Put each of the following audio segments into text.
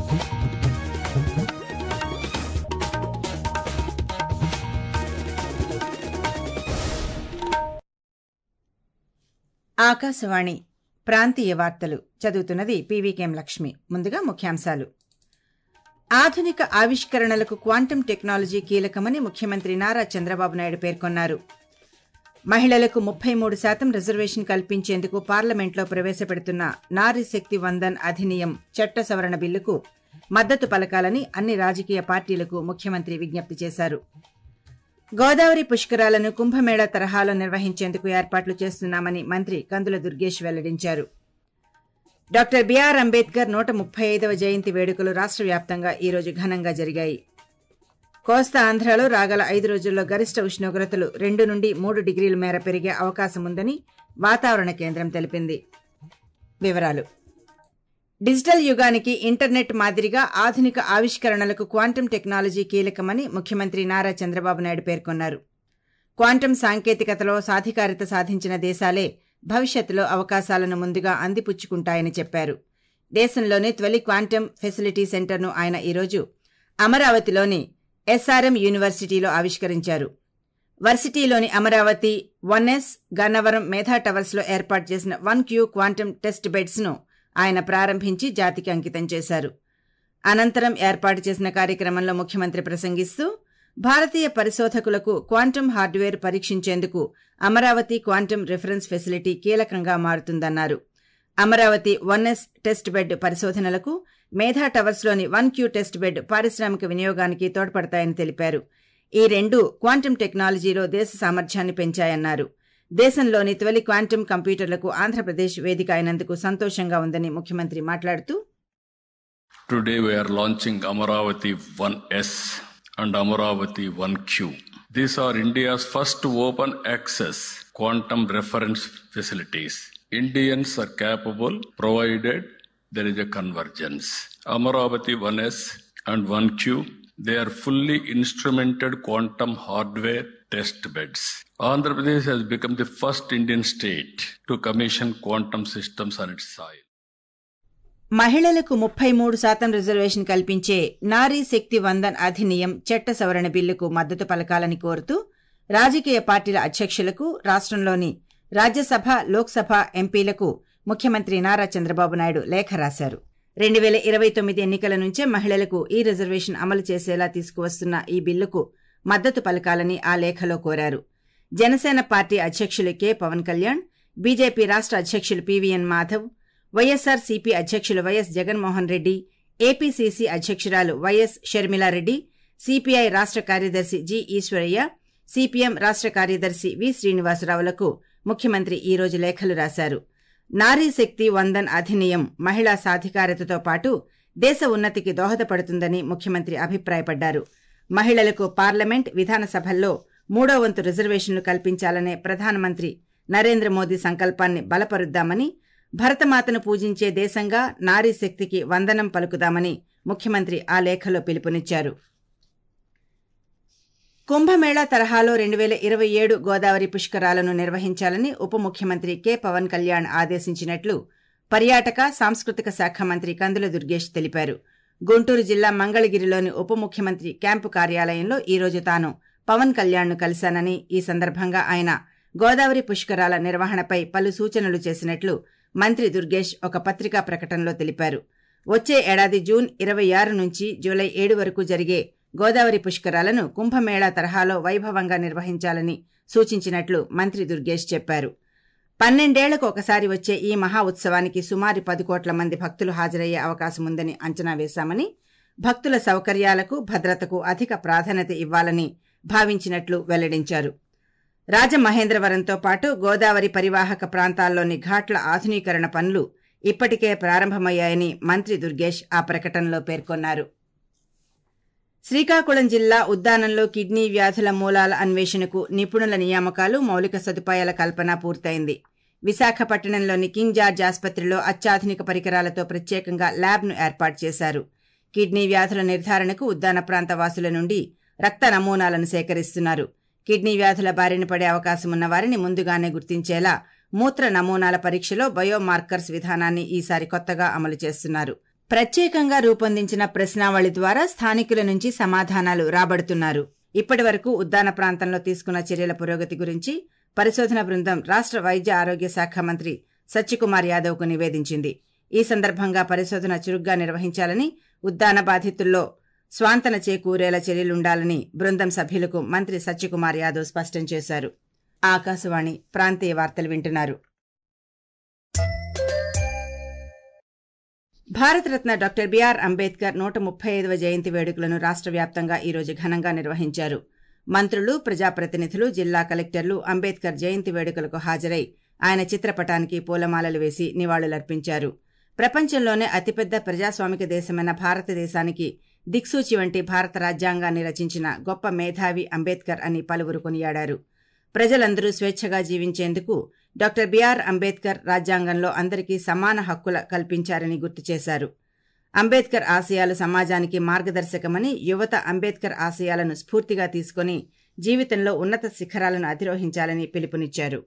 ఆకాశవాణి ప్రాంతీయ వార్తలు చదువుతున్నది పీవీకేం లక్ష్మి ముందుగా ముఖ్యాంశాలు ఆధునిక ఆవిష్కరణలకు క్వాంటం టెక్నాలజీ కీలకమని ముఖ్యమంత్రి నారా చంద్రబాబు నాయుడు పేర్కొన్నారు మహిళలకు ముప్పై మూడు శాతం రిజర్వేషన్ కల్పించేందుకు పార్లమెంట్లో ప్రవేశపెడుతున్న నారీ శక్తి వందన్ అధినియం చట్ట సవరణ బిల్లుకు మద్దతు పలకాలని అన్ని రాజకీయ పార్టీలకు ముఖ్యమంత్రి విజ్ఞప్తి చేశారు గోదావరి పుష్కరాలను కుంభమేళా తరహాలో నిర్వహించేందుకు ఏర్పాట్లు చేస్తున్నామని మంత్రి కందుల దుర్గేష్ వెల్లడించారు డాక్టర్ బిఆర్ అంబేద్కర్ నూట ముప్పై ఐదవ జయంతి వేడుకలు రాష్ట్ర వ్యాప్తంగా ఈ రోజు ఘనంగా జరిగాయి కోస్తా ఆంధ్రాలో రాగల ఐదు రోజుల్లో గరిష్ట ఉష్ణోగ్రతలు రెండు నుండి మూడు డిగ్రీల మేర పెరిగే అవకాశం ఉందని వాతావరణ కేంద్రం తెలిపింది వివరాలు డిజిటల్ యుగానికి ఇంటర్నెట్ మాదిరిగా ఆధునిక ఆవిష్కరణలకు క్వాంటం టెక్నాలజీ కీలకమని ముఖ్యమంత్రి నారా చంద్రబాబు నాయుడు పేర్కొన్నారు క్వాంటం సాంకేతికతలో సాధికారిత సాధించిన దేశాలే భవిష్యత్తులో అవకాశాలను ముందుగా అందిపుచ్చుకుంటాయని చెప్పారు దేశంలోని తొలి క్వాంటం ఫెసిలిటీ సెంటర్ను ఆయన ఈరోజు అమరావతిలోని ఎస్ఆర్ఎం యూనివర్సిటీలో ఆవిష్కరించారు వర్సిటీలోని అమరావతి వన్ ఎస్ గన్నవరం మేధా టవర్స్లో ఏర్పాటు చేసిన వన్ క్యూ క్వాంటం టెస్ట్ బెడ్స్ను ఆయన ప్రారంభించి జాతికి అంకితం చేశారు అనంతరం ఏర్పాటు చేసిన కార్యక్రమంలో ముఖ్యమంత్రి ప్రసంగిస్తూ భారతీయ పరిశోధకులకు క్వాంటం హార్డ్వేర్ పరీక్షించేందుకు అమరావతి క్వాంటం రిఫరెన్స్ ఫెసిలిటీ కీలకంగా మారుతుందన్నారు Amaravati one S test bed పరిశోధనలకు మేధా టవర్స్లోని వన్ క్యూ టెస్ట్ బెడ్ పారిశ్రామిక వినియోగానికి తోడ్పడతాయని తెలిపారు ఈ రెండు క్వాంటం టెక్నాలజీలో దేశ సామర్థ్యాన్ని పెంచాయన్నారు దేశంలోని తొలి క్వాంటం కంప్యూటర్లకు ఆంధ్రప్రదేశ్ వేదిక అయినందుకు సంతోషంగా ఉందని ముఖ్యమంత్రి మాట్లాడుతూ Today we are launching Amaravati 1S and Amaravati 1Q. These are India's first open access quantum reference facilities. Indians are capable provided there is a convergence. Amaravati 1S and 1Q, they are fully instrumented quantum hardware test beds. Andhra Pradesh has become the first Indian state to commission quantum systems on its soil. మహిళలకు ముప్పై మూడు శాతం reservation కల్పించే నారీ శక్తి వందన్ అధినియం చట్ట సవరణ బిల్లుకు మద్దతు పలకాలని కోరుతూ రాజకీయ పార్టీల అధ్యక్షులకు రాష్ట్రంలోని రాజ్యసభ లోక్సభ ఎంపీలకు ముఖ్యమంత్రి నారా చంద్రబాబు నాయుడు లేఖ రాశారు రెండు వేల ఇరవై తొమ్మిది ఎన్నికల నుంచే మహిళలకు ఈ రిజర్వేషన్ అమలు చేసేలా తీసుకువస్తున్న ఈ బిల్లుకు మద్దతు పలకాలని ఆ లేఖలో కోరారు జనసేన పార్టీ అధ్యక్షులు కె పవన్ కళ్యాణ్ బీజేపీ రాష్ట్ర అధ్యక్షులు పీవీఎన్ మాధవ్ వైఎస్సార్ సిపి అధ్యక్షులు వైఎస్ జగన్మోహన్ రెడ్డి ఏపీసీసీ అధ్యక్షురాలు వైఎస్ షర్మిలారెడ్డి సిపిఐ రాష్ట్ర కార్యదర్శి జి ఈశ్వరయ్య సిపిఎం రాష్ట్ర కార్యదర్శి వి శ్రీనివాసరావులకు ముఖ్యమంత్రి ఈ రోజు లేఖలు రాశారు నారీ శక్తి వందన్ అధినియం మహిళా సాధికారతతో పాటు దేశ ఉన్నతికి దోహదపడుతుందని ముఖ్యమంత్రి అభిప్రాయపడ్డారు మహిళలకు పార్లమెంట్ విధానసభల్లో మూడో వంతు రిజర్వేషన్లు కల్పించాలనే ప్రధానమంత్రి నరేంద్ర మోదీ సంకల్పాన్ని బలపరుద్దామని భరతమాతను పూజించే దేశంగా నారీ శక్తికి వందనం పలుకుదామని ముఖ్యమంత్రి ఆ లేఖలో పిలుపునిచ్చారు కుంభమేళా తరహాలో రెండు వేల ఇరవై ఏడు గోదావరి పుష్కరాలను నిర్వహించాలని ఉప ముఖ్యమంత్రి కె పవన్ కళ్యాణ్ ఆదేశించినట్లు పర్యాటక సాంస్కృతిక శాఖ మంత్రి కందుల దుర్గేష్ తెలిపారు గుంటూరు జిల్లా మంగళగిరిలోని ఉప ముఖ్యమంత్రి క్యాంపు కార్యాలయంలో ఈ రోజు తాను పవన్ కళ్యాణ్ను కలిశానని ఈ సందర్భంగా ఆయన గోదావరి పుష్కరాల నిర్వహణపై పలు సూచనలు చేసినట్లు మంత్రి దుర్గేష్ ఒక పత్రికా ప్రకటనలో తెలిపారు వచ్చే ఏడాది జూన్ ఇరవై ఆరు నుంచి జూలై ఏడు వరకు జరిగే గోదావరి పుష్కరాలను కుంభమేళా తరహాలో వైభవంగా నిర్వహించాలని సూచించినట్లు మంత్రి దుర్గేష్ చెప్పారు పన్నెండేళ్లకు ఒకసారి వచ్చే ఈ మహా ఉత్సవానికి సుమారు పది కోట్ల మంది భక్తులు హాజరయ్యే అవకాశం ఉందని అంచనా వేశామని భక్తుల సౌకర్యాలకు భద్రతకు అధిక ప్రాధాన్యత ఇవ్వాలని భావించినట్లు వెల్లడించారు రాజమహేంద్రవరంతో పాటు గోదావరి పరివాహక ప్రాంతాల్లోని ఘాట్ల ఆధునీకరణ పనులు ఇప్పటికే ప్రారంభమయ్యాయని మంత్రి దుర్గేష్ ఆ ప్రకటనలో పేర్కొన్నారు శ్రీకాకుళం జిల్లా ఉద్దానంలో కిడ్నీ వ్యాధుల మూలాల అన్వేషణకు నిపుణుల నియామకాలు మౌలిక సదుపాయాల కల్పన పూర్తయింది విశాఖపట్నంలోని కింగ్ జార్జ్ ఆసుపత్రిలో అత్యాధునిక పరికరాలతో ప్రత్యేకంగా ల్యాబ్ను ఏర్పాటు చేశారు కిడ్నీ వ్యాధుల నిర్ధారణకు ఉద్దాన ప్రాంత వాసుల నుండి రక్త నమూనాలను సేకరిస్తున్నారు కిడ్నీ వ్యాధుల బారిన పడే అవకాశం ఉన్న వారిని ముందుగానే గుర్తించేలా మూత్ర నమూనాల పరీక్షలో బయోమార్కర్స్ విధానాన్ని ఈసారి కొత్తగా అమలు చేస్తున్నారు ప్రత్యేకంగా రూపొందించిన ప్రశ్నావళి ద్వారా స్థానికుల నుంచి సమాధానాలు రాబడుతున్నారు ఇప్పటి వరకు ఉద్దాన ప్రాంతంలో తీసుకున్న చర్యల పురోగతి గురించి పరిశోధన బృందం రాష్ట్ర వైద్య ఆరోగ్య శాఖ మంత్రి సత్యకుమార్ యాదవ్కు నివేదించింది ఈ సందర్భంగా పరిశోధన చురుగ్గా నిర్వహించాలని ఉద్దాన బాధితుల్లో స్వాంతన చేకూరేలా చర్యలుండాలని బృందం సభ్యులకు మంత్రి సత్యకుమార్ యాదవ్ స్పష్టం చేశారు ఆకాశవాణి ప్రాంతీయ వార్తలు వింటున్నారు భారతరత్న డాక్టర్ బిఆర్ అంబేద్కర్ నూట ముప్పై ఐదవ జయంతి వేడుకలను రాష్ట్ర వ్యాప్తంగా ఈరోజు ఘనంగా నిర్వహించారు మంత్రులు ప్రజాప్రతినిధులు జిల్లా కలెక్టర్లు అంబేద్కర్ జయంతి వేడుకలకు హాజరై ఆయన చిత్రపటానికి పూలమాలలు వేసి నివాళులర్పించారు ప్రపంచంలోనే అతిపెద్ద ప్రజాస్వామిక దేశమైన భారతదేశానికి దిక్సూచి వంటి భారత రాజ్యాంగాన్ని రచించిన గొప్ప మేధావి అంబేద్కర్ అని పలువురు కొనియాడారు ప్రజలందరూ స్వేచ్ఛగా జీవించేందుకు డాక్టర్ బిఆర్ అంబేద్కర్ రాజ్యాంగంలో అందరికీ సమాన హక్కుల కల్పించారని గుర్తు చేశారు అంబేద్కర్ ఆశయాలు సమాజానికి మార్గదర్శకమని యువత అంబేద్కర్ ఆశయాలను స్ఫూర్తిగా తీసుకుని జీవితంలో ఉన్నత శిఖరాలను అధిరోహించాలని పిలుపునిచ్చారు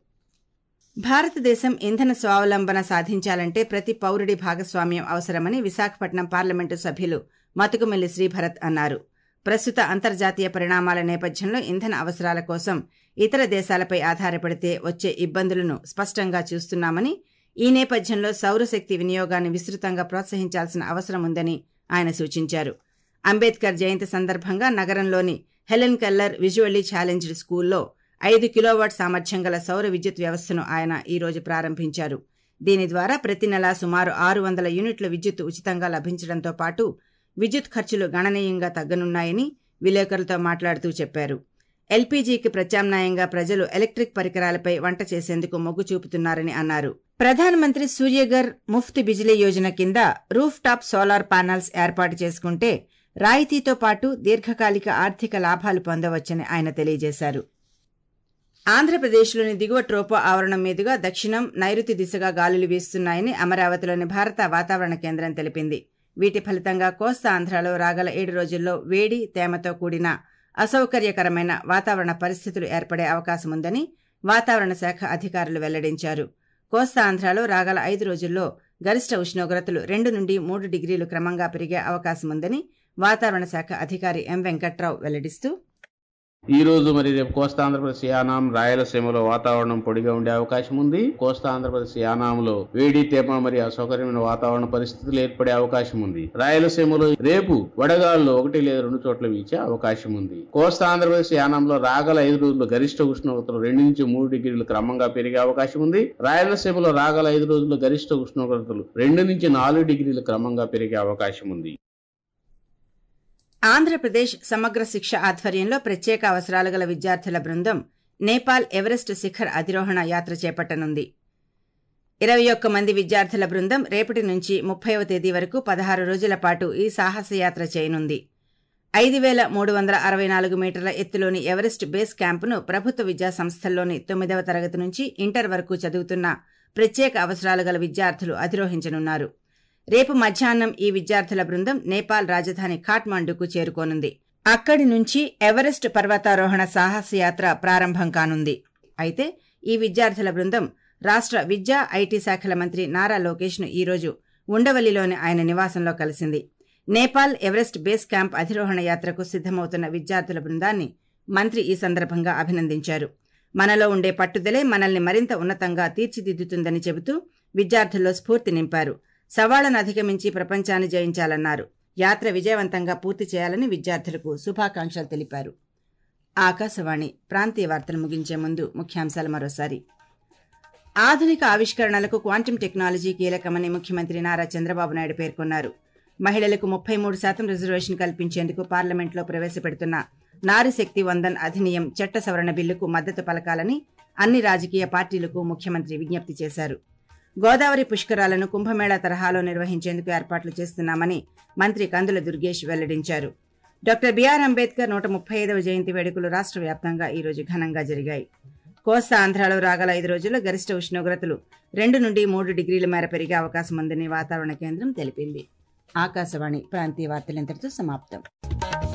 భారతదేశం ఇంధన స్వావలంబన సాధించాలంటే ప్రతి పౌరుడి భాగస్వామ్యం అవసరమని విశాఖపట్నం పార్లమెంటు సభ్యులు మతుకుమిల్లి శ్రీభరత్ అన్నారు ప్రస్తుత అంతర్జాతీయ పరిణామాల నేపథ్యంలో ఇంధన అవసరాల కోసం ఇతర దేశాలపై ఆధారపడితే వచ్చే ఇబ్బందులను స్పష్టంగా చూస్తున్నామని ఈ నేపథ్యంలో సౌరశక్తి వినియోగాన్ని విస్తృతంగా ప్రోత్సహించాల్సిన అవసరం ఉందని ఆయన సూచించారు అంబేద్కర్ జయంతి సందర్భంగా నగరంలోని హెలెన్ కెల్లర్ విజువల్లీ ఛాలెంజ్డ్ స్కూల్లో ఐదు కిలోవాట్ సామర్థ్యం గల సౌర విద్యుత్ వ్యవస్థను ఆయన ఈ రోజు ప్రారంభించారు దీని ద్వారా ప్రతి నెలా సుమారు ఆరు వందల యూనిట్ల విద్యుత్ ఉచితంగా లభించడంతో పాటు విద్యుత్ ఖర్చులు గణనీయంగా తగ్గనున్నాయని విలేకరులతో మాట్లాడుతూ చెప్పారు ఎల్పీజీకి ప్రత్యామ్నాయంగా ప్రజలు ఎలక్ట్రిక్ పరికరాలపై వంట చేసేందుకు మొగ్గు చూపుతున్నారని అన్నారు ప్రధానమంత్రి సూర్యగర్ ముఫ్త్ బిజిలీ యోజన కింద రూఫ్ టాప్ సోలార్ ప్యానల్స్ ఏర్పాటు చేసుకుంటే రాయితీతో పాటు దీర్ఘకాలిక ఆర్థిక లాభాలు పొందవచ్చని ఆయన తెలియజేశారు ఆంధ్రప్రదేశ్లోని దిగువ ట్రోపో ఆవరణం మీదుగా దక్షిణం నైరుతి దిశగా గాలులు వీస్తున్నాయని అమరావతిలోని భారత వాతావరణ కేంద్రం తెలిపింది వీటి ఫలితంగా కోస్తా ఆంధ్రాలో రాగల ఏడు రోజుల్లో వేడి తేమతో కూడిన అసౌకర్యకరమైన వాతావరణ పరిస్థితులు ఏర్పడే అవకాశం ఉందని వాతావరణ శాఖ అధికారులు వెల్లడించారు కోస్తా ఆంధ్రాలో రాగల ఐదు రోజుల్లో గరిష్ట ఉష్ణోగ్రతలు రెండు నుండి మూడు డిగ్రీలు క్రమంగా పెరిగే అవకాశం ఉందని వాతావరణ శాఖ అధికారి ఎం వెంకట్రావు వెల్లడిస్తూ ఈ రోజు మరి రేపు కోస్తా ఆంధ్రప్రదేశ్ యానాం రాయలసీమలో వాతావరణం పొడిగా ఉండే అవకాశం ఉంది కోస్తా ఆంధ్రప్రదేశ్ యానాంలో వేడి తేమ మరి అసౌకర్యమైన వాతావరణ పరిస్థితులు ఏర్పడే అవకాశం ఉంది రాయలసీమలో రేపు వడగాల్లో ఒకటి లేదా రెండు చోట్ల వీచే అవకాశం ఉంది కోస్తా ఆంధ్రప్రదేశ్ యానాంలో రాగల ఐదు రోజుల్లో గరిష్ట ఉష్ణోగ్రతలు రెండు నుంచి మూడు డిగ్రీలు క్రమంగా పెరిగే అవకాశం ఉంది రాయలసీమలో రాగల ఐదు రోజుల్లో గరిష్ట ఉష్ణోగ్రతలు రెండు నుంచి నాలుగు డిగ్రీలు క్రమంగా పెరిగే అవకాశం ఉంది ఆంధ్రప్రదేశ్ సమగ్ర శిక్ష ఆధ్వర్యంలో ప్రత్యేక అవసరాలు గల విద్యార్థుల బృందం నేపాల్ ఎవరెస్ట్ శిఖర్ అధిరోహణ యాత్ర చేపట్టనుంది ఇరవై ఒక్క మంది విద్యార్థుల బృందం రేపటి నుంచి ముప్పైవ తేదీ వరకు పదహారు రోజుల పాటు ఈ సాహసయాత్ర చేయనుంది ఐదు వేల మూడు వందల అరవై నాలుగు మీటర్ల ఎత్తులోని ఎవరెస్ట్ బేస్ క్యాంపును ప్రభుత్వ విద్యా సంస్థల్లోని తొమ్మిదవ తరగతి నుంచి ఇంటర్ వరకు చదువుతున్న ప్రత్యేక అవసరాలు గల విద్యార్థులు అధిరోహించనున్నారు రేపు మధ్యాహ్నం ఈ విద్యార్థుల బృందం నేపాల్ రాజధాని ఖాట్మాండుకు చేరుకోనుంది అక్కడి నుంచి ఎవరెస్ట్ పర్వతారోహణ సాహసయాత్ర ప్రారంభం కానుంది అయితే ఈ విద్యార్థుల బృందం రాష్ట్ర విద్యా ఐటీ శాఖల మంత్రి నారా లోకేష్ ను ఈ రోజు ఉండవల్లిలోని ఆయన నివాసంలో కలిసింది నేపాల్ ఎవరెస్ట్ బేస్ క్యాంప్ అధిరోహణ యాత్రకు సిద్దమవుతున్న విద్యార్థుల బృందాన్ని మంత్రి ఈ సందర్భంగా అభినందించారు మనలో ఉండే పట్టుదలే మనల్ని మరింత ఉన్నతంగా తీర్చిదిద్దుతుందని చెబుతూ విద్యార్థుల్లో స్ఫూర్తి నింపారు సవాళ్లను అధిగమించి ప్రపంచాన్ని జయించాలన్నారు యాత్ర విజయవంతంగా పూర్తి చేయాలని విద్యార్థులకు శుభాకాంక్షలు తెలిపారు ఆకాశవాణి ప్రాంతీయ వార్తలు ముగించే ముందు ముఖ్యాంశాలు మరోసారి ఆధునిక ఆవిష్కరణలకు క్వాంటం టెక్నాలజీ కీలకమని ముఖ్యమంత్రి నారా చంద్రబాబు నాయుడు పేర్కొన్నారు మహిళలకు ముప్పై మూడు శాతం రిజర్వేషన్ కల్పించేందుకు పార్లమెంట్లో ప్రవేశపెడుతున్న నారీశక్తి వందన్ అధినియం చట్ట సవరణ బిల్లుకు మద్దతు పలకాలని అన్ని రాజకీయ పార్టీలకు ముఖ్యమంత్రి విజ్ఞప్తి చేశారు గోదావరి పుష్కరాలను కుంభమేళా తరహాలో నిర్వహించేందుకు ఏర్పాట్లు చేస్తున్నామని మంత్రి కందుల దుర్గేష్ వెల్లడించారు డాక్టర్ బిఆర్ అంబేద్కర్ నూట ముప్పై ఐదవ జయంతి వేడుకలు రాష్ట్ర వ్యాప్తంగా ఈ రోజు ఘనంగా జరిగాయి కోస్తా ఆంధ్రాలో రాగల ఐదు రోజుల్లో గరిష్ట ఉష్ణోగ్రతలు రెండు నుండి మూడు డిగ్రీల మేర పెరిగే అవకాశం ఉందని వాతావరణ కేంద్రం తెలిపింది ఆకాశవాణి ప్రాంతీయ వార్తలు ఇంతటితో సమాప్తం